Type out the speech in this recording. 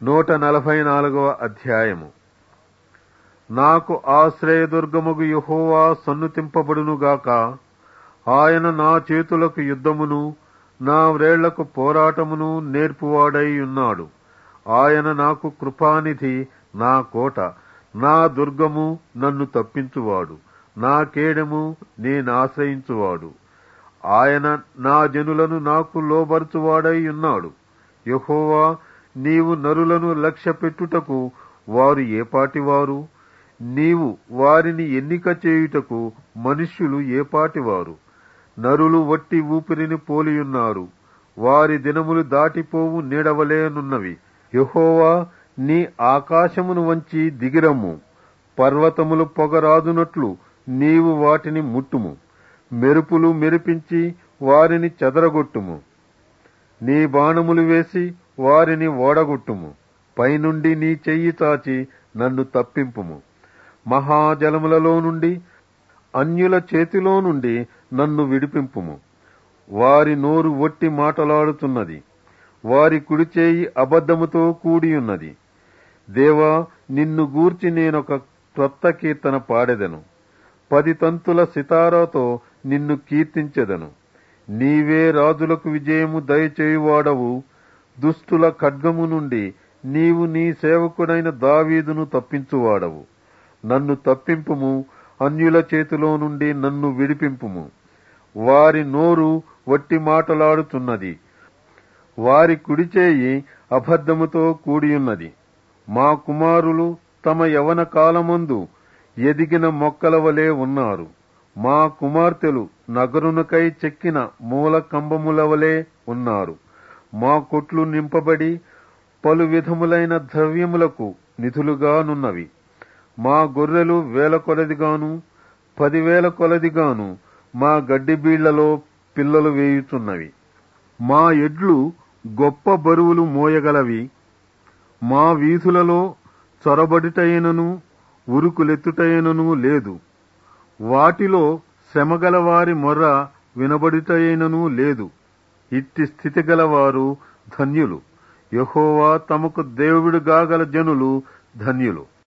నూట నలభై నాలుగవ అధ్యాయము నాకు ఆశ్రయదుర్గముగు యహోవా సన్నుతింపబడునుగాక ఆయన నా చేతులకు యుద్ధమును నా వ్రేళ్లకు పోరాటమును నేర్పువాడై ఉన్నాడు ఆయన నాకు కృపానిధి నా కోట నా దుర్గము నన్ను తప్పించువాడు నా కేడము నేనాశ్రయించువాడు ఆయన నా జనులను నాకు లోబరుచువాడై ఉన్నాడు యహోవా నీవు నరులను లక్ష్య పెట్టుటకు వారు ఏపాటివారు నీవు వారిని ఎన్నిక చేయుటకు మనుష్యులు ఏపాటివారు నరులు వట్టి ఊపిరిని పోలియున్నారు వారి దినములు దాటిపోవు నీడవలేనున్నవి యహోవా నీ ఆకాశమును వంచి దిగిరమ్ము పర్వతములు పొగరాదునట్లు నీవు వాటిని ముట్టుము మెరుపులు మెరిపించి వారిని చెదరగొట్టుము నీ బాణములు వేసి వారిని ఓడగొట్టుము పైనుండి నీ చెయ్యి చాచి నన్ను తప్పింపుము మహాజలములలో నుండి అన్యుల చేతిలో నుండి నన్ను విడిపింపుము వారి నోరు ఒట్టి మాటలాడుతున్నది వారి కుడిచేయి అబద్ధముతో కూడియున్నది దేవా నిన్ను గూర్చి నేనొక క్రొత్త కీర్తన పాడెదను పది తంతుల సితారాతో నిన్ను కీర్తించెదను నీవే రాజులకు విజయము దయచేయువాడవు దుష్టుల ఖడ్గము నుండి నీవు నీ సేవకుడైన దావీదును తప్పించువాడవు నన్ను తప్పింపుము అన్యుల చేతిలో నుండి నన్ను విడిపింపుము వారి నోరు వట్టి మాటలాడుతున్నది వారి కుడిచేయి అబద్ధముతో కూడియున్నది మా కుమారులు తమ యవన కాలమందు ఎదిగిన మొక్కల వలె ఉన్నారు మా కుమార్తెలు నగరునకై చెక్కిన మూల కంబముల వలె ఉన్నారు మా కొట్లు నింపబడి పలు విధములైన ద్రవ్యములకు నిధులుగానున్నవి మా గొర్రెలు వేల కొలదిగాను పదివేల కొలదిగాను మా గడ్డి బీళ్లలో పిల్లలు వేయుచున్నవి మా ఎడ్లు గొప్ప బరువులు మోయగలవి మా వీధులలో చొరబడిటైనను ఉరుకులెత్తుటైనను లేదు వాటిలో శ్రమగల వారి మొర్ర వినబడిటైనను లేదు ఇట్టి స్థితి గలవారు ధన్యులు యహోవా తమకు దేవుడుగాగల జనులు ధన్యులు